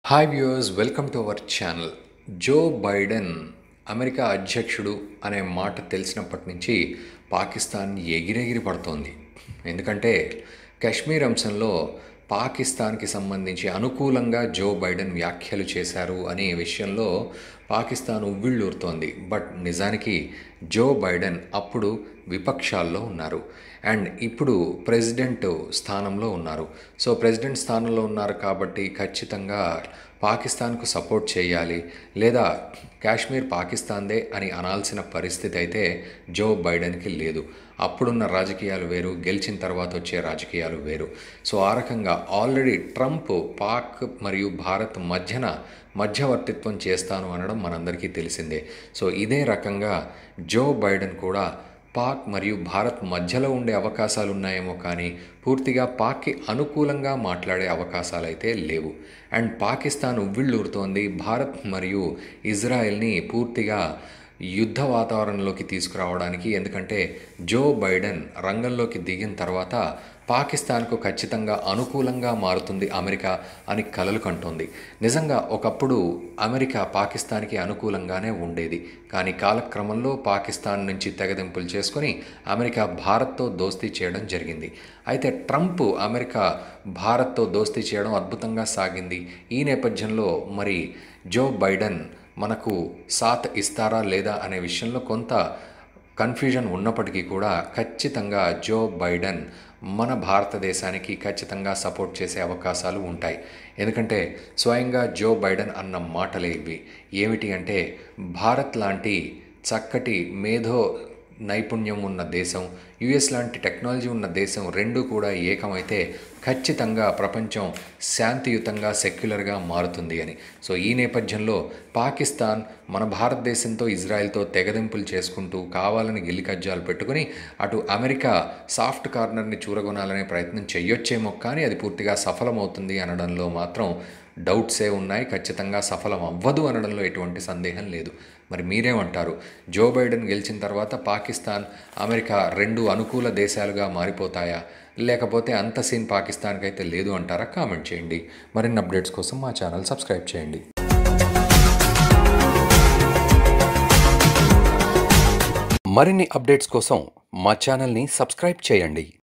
hi viewers welcome to our channel Joe Biden America అధ్యక్షుడు అనే మాట తెలిసినప్పటి నుంచి పాకిస్తాన్ ఎగిరెగిరి పడుతోంది ఎందుకంటే కాశ్మీర్ అంశంలో పాకిస్తాన్కి సంబంధించి అనుకూలంగా జో బైడెన్ వ్యాఖ్యలు చేశారు అనే విషయంలో పాకిస్తాన్ ఉవ్విళ్ళూరుతోంది బట్ నిజానికి జో బైడెన్ అప్పుడు విపక్షాల్లో ఉన్నారు అండ్ ఇప్పుడు ప్రెసిడెంట్ స్థానంలో ఉన్నారు సో ప్రెసిడెంట్ స్థానంలో ఉన్నారు కాబట్టి ఖచ్చితంగా పాకిస్తాన్కు సపోర్ట్ చేయాలి లేదా కాశ్మీర్ పాకిస్తాన్దే అని అనాల్సిన పరిస్థితి అయితే జో బైడెన్కి లేదు అప్పుడున్న రాజకీయాలు వేరు గెలిచిన తర్వాత వచ్చే రాజకీయాలు వేరు సో ఆ రకంగా ఆల్రెడీ ట్రంప్ పాక్ మరియు భారత్ మధ్యన మధ్యవర్తిత్వం చేస్తాను అనడం మనందరికీ తెలిసిందే సో ఇదే రకంగా జో బైడెన్ కూడా పాక్ మరియు భారత్ మధ్యలో ఉండే అవకాశాలు ఉన్నాయేమో కానీ పూర్తిగా పాక్కి అనుకూలంగా మాట్లాడే అవకాశాలు అయితే లేవు అండ్ పాకిస్తాన్ ఉవ్విళ్ళూరుతోంది భారత్ మరియు ఇజ్రాయెల్ని పూర్తిగా యుద్ధ వాతావరణంలోకి తీసుకురావడానికి ఎందుకంటే జో బైడెన్ రంగంలోకి దిగిన తర్వాత పాకిస్తాన్కు ఖచ్చితంగా అనుకూలంగా మారుతుంది అమెరికా అని కలలు కంటోంది నిజంగా ఒకప్పుడు అమెరికా పాకిస్తాన్కి అనుకూలంగానే ఉండేది కానీ కాలక్రమంలో పాకిస్తాన్ నుంచి తెగదింపులు చేసుకొని అమెరికా భారత్తో దోస్తీ చేయడం జరిగింది అయితే ట్రంప్ అమెరికా భారత్తో దోస్తీ చేయడం అద్భుతంగా సాగింది ఈ నేపథ్యంలో మరి జో బైడెన్ మనకు సాత్ ఇస్తారా లేదా అనే విషయంలో కొంత కన్ఫ్యూజన్ ఉన్నప్పటికీ కూడా ఖచ్చితంగా జో బైడెన్ మన భారతదేశానికి ఖచ్చితంగా సపోర్ట్ చేసే అవకాశాలు ఉంటాయి ఎందుకంటే స్వయంగా జో బైడెన్ అన్న మాటలే ఇవి ఏమిటి అంటే భారత్ లాంటి చక్కటి మేధో నైపుణ్యం ఉన్న దేశం యుఎస్ లాంటి టెక్నాలజీ ఉన్న దేశం రెండు కూడా ఏకమైతే ఖచ్చితంగా ప్రపంచం శాంతియుతంగా సెక్యులర్గా మారుతుంది అని సో ఈ నేపథ్యంలో పాకిస్తాన్ మన భారతదేశంతో ఇజ్రాయెల్తో తెగదింపులు చేసుకుంటూ కావాలని గిల్లికజ్జాలు పెట్టుకుని అటు అమెరికా సాఫ్ట్ కార్నర్ని చూరగొనాలనే ప్రయత్నం చేయొచ్చేమో కానీ అది పూర్తిగా సఫలమవుతుంది అనడంలో మాత్రం డౌట్సే ఉన్నాయి ఖచ్చితంగా సఫలం అవ్వదు అనడంలో ఎటువంటి సందేహం లేదు మరి మీరేమంటారు జో బైడెన్ గెలిచిన తర్వాత పాకిస్తాన్ అమెరికా రెండు అనుకూల దేశాలుగా మారిపోతాయా లేకపోతే అంత సీన్ పాకిస్తాన్కి అయితే లేదు అంటారా కామెంట్ చేయండి మరిన్ని అప్డేట్స్ కోసం మా ఛానల్ సబ్స్క్రైబ్ చేయండి మరిన్ని అప్డేట్స్ కోసం మా ఛానల్ని సబ్స్క్రైబ్ చేయండి